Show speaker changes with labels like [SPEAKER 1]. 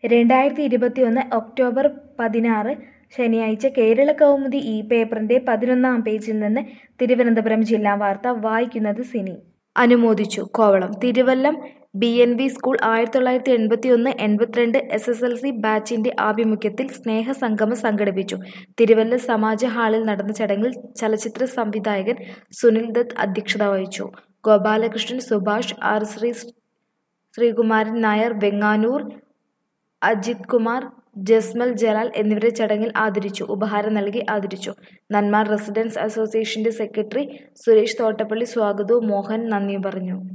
[SPEAKER 1] രണ്ടായിരത്തി ഇരുപത്തിയൊന്ന് ഒക്ടോബർ പതിനാറ് ശനിയാഴ്ച കേരള കൗമുദി ഈ പേപ്പറിന്റെ പതിനൊന്നാം പേജിൽ നിന്ന് തിരുവനന്തപുരം ജില്ലാ വാർത്ത വായിക്കുന്നത് സിനി അനുമോദിച്ചു Kovalam Thiruvallam B N V school ആയിരത്തി തൊള്ളായിരത്തി എൺപത്തി ഒന്ന് എൺപത്തിരണ്ട് എസ് എസ് എൽ സി ബാച്ചിന്റെ ആഭിമുഖ്യത്തിൽ സ്നേഹസംഗമം സംഘടിപ്പിച്ചു തിരുവല്ല സമാജ ഹാളിൽ നടന്ന ചടങ്ങിൽ ചലച്ചിത്ര സംവിധായകൻ സുനിൽ ദത്ത് അധ്യക്ഷത വഹിച്ചു ഗോപാലകൃഷ്ണൻ സുഭാഷ് ആർ ശ്രീ ശ്രീകുമാരൻ നായർ വെങ്ങാനൂർ അജിത് കുമാർ ജസ്മൽ ജലാൽ എന്നിവരെ ചടങ്ങിൽ ആദരിച്ചു ഉപഹാരം നൽകി ആദരിച്ചു നന്മാർ റെസിഡൻസ് അസോസിയേഷന്റെ സെക്രട്ടറി സുരേഷ് തോട്ടപ്പള്ളി സ്വാഗതവും മോഹൻ നന്ദിയും പറഞ്ഞു